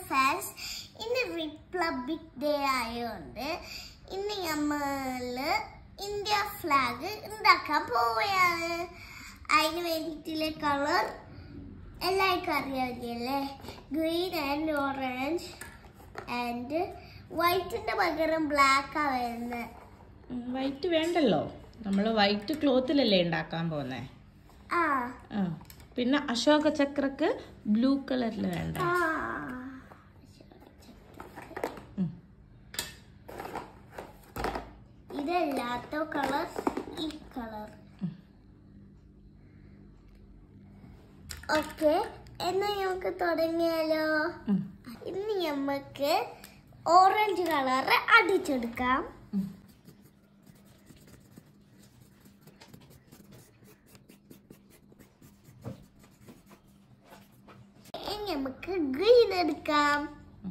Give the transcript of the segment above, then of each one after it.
Fans ഇന്ന് republic day ആയതുകൊണ്ട് ഇന്ന് നമ്മള് ഇന്ത്യ ഫ്ലാഗ് ഉണ്ടാക്കാൻ പോവുകയാണ് അതിന് വേണ്ടിയിട്ടുള്ള കളർ എല്ലാവർക്കും അറിയാവില്ലേ ഗ്രീൻ ആൻഡ് ഓറഞ്ച് ആൻഡ് വൈറ്റിന്റെ പകരം ബ്ലാക്കാ വരുന്നത് വൈറ്റ് വേണ്ടല്ലോ നമ്മൾ വൈറ്റ് ക്ലോത്തിലല്ലേ ഉണ്ടാക്കാൻ പോന്നേ ആ ആ പിന്നെ അശോക ചക്രക്ക് ബ്ലൂ കളറിൽ വേണ്ട ആ ഉം. ഇതല്ലാത്ത കളർ ഈ കളർ ഓക്കെ എന്നാ നമുക്ക് തുടങ്ങിയാലോ ഉം. ഇനി നമുക്ക് ഓറഞ്ച് കളർ അടിച്ചെടുക്കാം ഉം. ഇനി നമുക്ക് ഗ്രീൻ എടുക്കാം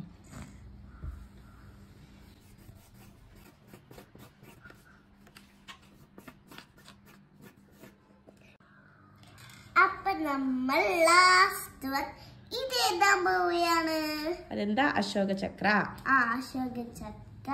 അപ്പൊ നമ്മൾ ലാസ്റ്റ് വൺ ഇത് എഴുതാൻ പോവുകയാണ് അതെന്താ അശോക ചക്ര ആ അശോക ചക്ക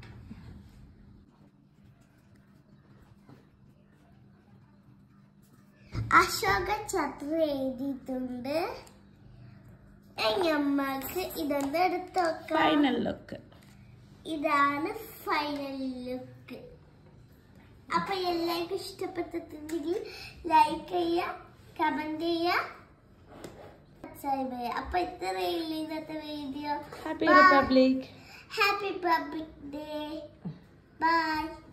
അശോക ചക്ര എഴുതിയിട്ടുണ്ട് ഇനി നമ്മൾക്ക് ഇതൊന്ന് എടുത്ത് നോക്കാം ഫൈനൽ ലുക്ക് ഇതാണ് ഫൈനൽ ലുക്ക് അപ്പൊ എല്ലാവർക്കും ഇഷ്ടപ്പെട്ടിട്ടുണ്ടെങ്കിൽ ലൈക്ക് ചെയ്യുക കമന്റ് ചെയ്യുക സബ്സ്ക്രൈബ് ചെയ്യുക അപ്പൊ ഇത്രയുള്ള ഇന്നത്തെ video happy republic happy public day by